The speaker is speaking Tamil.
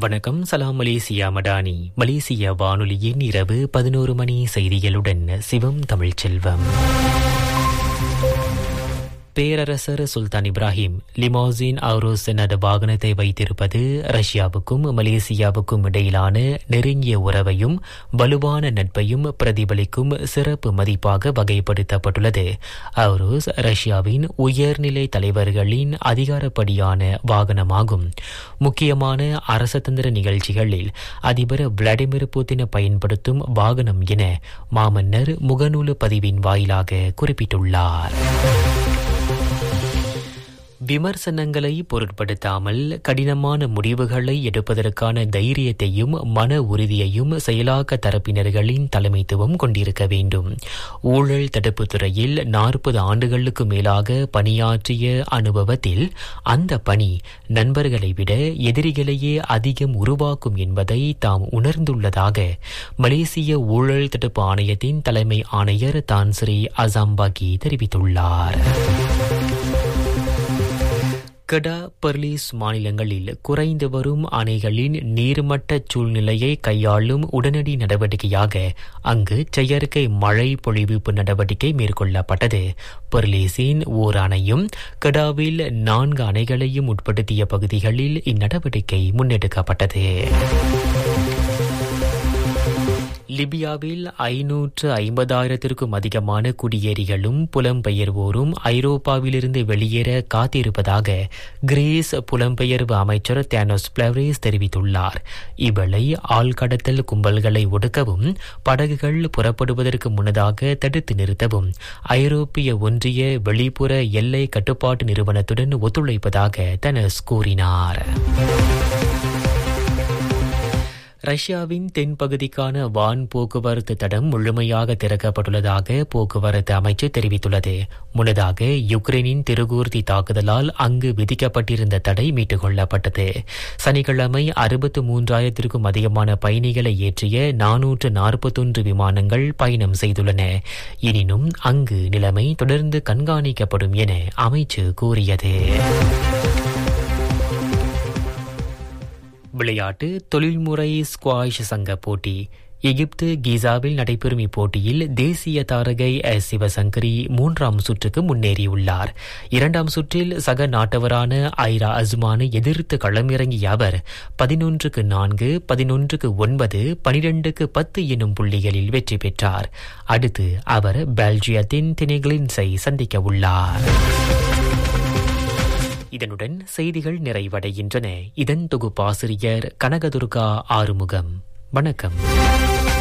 வணக்கம் சலாம் மலேசியா மடானி மலேசிய வானொலியின் இரவு பதினோரு மணி செய்திகளுடன் சிவம் தமிழ்ச்செல்வம் பேரரசர் சுல்தான் இப்ராஹிம் லிமோசின் அவுரோஸ் எனது வாகனத்தை வைத்திருப்பது ரஷ்யாவுக்கும் மலேசியாவுக்கும் இடையிலான நெருங்கிய உறவையும் வலுவான நட்பையும் பிரதிபலிக்கும் சிறப்பு மதிப்பாக வகைப்படுத்தப்பட்டுள்ளது அவுரோஸ் ரஷ்யாவின் உயர்நிலை தலைவர்களின் அதிகாரப்படியான வாகனமாகும் முக்கியமான அரசதந்திர நிகழ்ச்சிகளில் அதிபர் விளாடிமிர் புதின் பயன்படுத்தும் வாகனம் என மாமன்னர் முகநூல் பதிவின் வாயிலாக குறிப்பிட்டுள்ளார் விமர்சனங்களை பொருட்படுத்தாமல் கடினமான முடிவுகளை எடுப்பதற்கான தைரியத்தையும் மன உறுதியையும் செயலாக்க தரப்பினர்களின் தலைமைத்துவம் கொண்டிருக்க வேண்டும் ஊழல் தடுப்பு துறையில் நாற்பது ஆண்டுகளுக்கு மேலாக பணியாற்றிய அனுபவத்தில் அந்த பணி நண்பர்களை விட எதிரிகளையே அதிகம் உருவாக்கும் என்பதை தாம் உணர்ந்துள்ளதாக மலேசிய ஊழல் தடுப்பு ஆணையத்தின் தலைமை ஆணையர் தான்ஸ்ரீ அசாம்பாகி தெரிவித்துள்ளார் கடா பர்லீஸ் மாநிலங்களில் குறைந்து வரும் அணைகளின் நீர்மட்ட சூழ்நிலையை கையாளும் உடனடி நடவடிக்கையாக அங்கு செயற்கை மழை பொழிவிப்பு நடவடிக்கை மேற்கொள்ளப்பட்டது பர்லீஸின் ஓர் அணையும் கடாவில் நான்கு அணைகளையும் உட்படுத்திய பகுதிகளில் இந்நடவடிக்கை முன்னெடுக்கப்பட்டது லிபியாவில் ஐநூற்று ஐம்பதாயிரத்திற்கும் அதிகமான குடியேறிகளும் புலம்பெயர்வோரும் ஐரோப்பாவிலிருந்து வெளியேற காத்திருப்பதாக கிரீஸ் புலம்பெயர்வு அமைச்சர் தேனோஸ் பிளவரேஸ் தெரிவித்துள்ளார் இவளை ஆழ்கடத்தல் கும்பல்களை ஒடுக்கவும் படகுகள் புறப்படுவதற்கு முன்னதாக தடுத்து நிறுத்தவும் ஐரோப்பிய ஒன்றிய வெளிப்புற எல்லை கட்டுப்பாட்டு நிறுவனத்துடன் ஒத்துழைப்பதாக தெனஸ் கூறினார் ரஷ்யாவின் தென்பகுதிக்கான வான் போக்குவரத்து தடம் முழுமையாக திறக்கப்பட்டுள்ளதாக போக்குவரத்து அமைச்சு தெரிவித்துள்ளது முன்னதாக யுக்ரைனின் திருகூர்த்தி தாக்குதலால் அங்கு விதிக்கப்பட்டிருந்த தடை மீட்டுக் கொள்ளப்பட்டது சனிக்கிழமை அறுபத்து மூன்றாயிரத்திற்கும் அதிகமான பயணிகளை ஏற்றிய நானூற்று நாற்பத்தொன்று விமானங்கள் பயணம் செய்துள்ளன எனினும் அங்கு நிலைமை தொடர்ந்து கண்காணிக்கப்படும் என அமைச்சு கூறியது விளையாட்டு தொழில்முறை ஸ்குவாஷ் சங்க போட்டி எகிப்து கீசாவில் நடைபெறும் இப்போட்டியில் தேசிய தாரகை எஸ் சிவசங்கரி மூன்றாம் சுற்றுக்கு முன்னேறியுள்ளார் இரண்டாம் சுற்றில் சக நாட்டவரான ஐரா அஸ்மானை எதிர்த்து களமிறங்கிய அவர் பதினொன்றுக்கு நான்கு பதினொன்றுக்கு ஒன்பது பனிரெண்டுக்கு பத்து எனும் புள்ளிகளில் வெற்றி பெற்றார் அடுத்து அவர் பெல்ஜியத்தின் தினிகிளின்ஸை சந்திக்க உள்ளார் இதனுடன் செய்திகள் நிறைவடைகின்றன இதன் தொகுப்பாசிரியர் கனகதுர்கா ஆறுமுகம் வணக்கம்